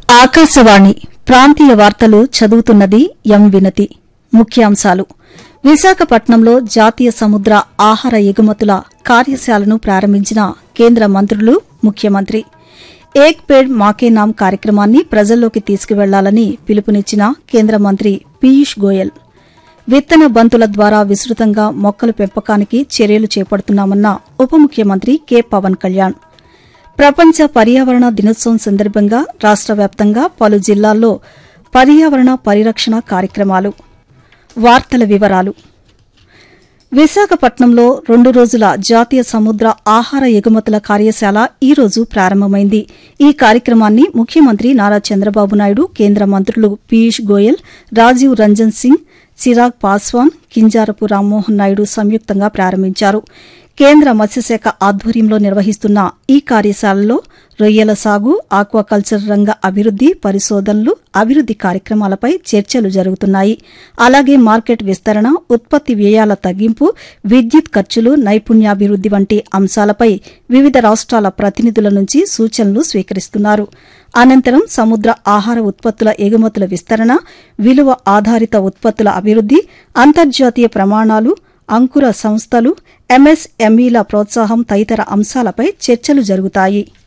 ఆకాశవాణి ప్రాంతీయ వార్తలు చదువుతున్నది ఎం వినతి ముఖ్యాంశాలు విశాఖపట్నంలో జాతీయ సముద్ర ఆహార ఎగుమతుల కార్యశాలను ప్రారంభించిన కేంద్ర మంత్రులు ముఖ్యమంత్రి ఏక్ పేడ్ మాకే నామ్ కార్యక్రమాన్ని ప్రజల్లోకి తీసుకువెళ్లాలని పిలుపునిచ్చిన కేంద్ర మంత్రి పీయూష్ గోయల్ విత్తన బంతుల ద్వారా విస్తృతంగా మొక్కల పెంపకానికి చర్యలు చేపడుతున్నామన్న ఉప ముఖ్యమంత్రి కె పవన్ కళ్యాణ్ ప్రపంచ పర్యావరణ దినోత్సవం సందర్భంగా రాష్ట వ్యాప్తంగా పలు జిల్లాల్లో పర్యావరణ పరిరక్షణ కార్యక్రమాలు వార్తల వివరాలు విశాఖపట్నంలో రెండు రోజుల జాతీయ సముద్ర ఆహార ఎగుమతుల కార్యశాల ఈ రోజు ప్రారంభమైంది ఈ కార్యక్రమాన్ని ముఖ్యమంత్రి నారా చంద్రబాబు నాయుడు కేంద్ర మంత్రులు పీయూష్ గోయల్ రాజీవ్ రంజన్ సింగ్ చిరాగ్ పాస్వాన్ కింజారపు రామ్మోహన్ నాయుడు సంయుక్తంగా ప్రారంభించారు కేంద్ర మత్స్యశాఖ ఆధ్వర్యంలో నిర్వహిస్తున్న ఈ కార్యశాలలో రొయ్యల సాగు ఆక్వాకల్చర్ రంగ అభివృద్ది పరిశోధనలు అభివృద్ది కార్యక్రమాలపై చర్చలు జరుగుతున్నాయి అలాగే మార్కెట్ విస్తరణ ఉత్పత్తి వ్యయాల తగ్గింపు విద్యుత్ ఖర్చులు నైపుణ్యాభివృద్ది వంటి అంశాలపై వివిధ రాష్ట్రాల ప్రతినిధుల నుంచి సూచనలు స్వీకరిస్తున్నారు అనంతరం సముద్ర ఆహార ఉత్పత్తుల ఎగుమతుల విస్తరణ విలువ ఆధారిత ఉత్పత్తుల అభివృద్ది అంతర్జాతీయ ప్రమాణాలు అంకుర సంస్థలు ఎంఎస్ఎంఈల ప్రోత్సాహం తదితర అంశాలపై చర్చలు జరుగుతాయి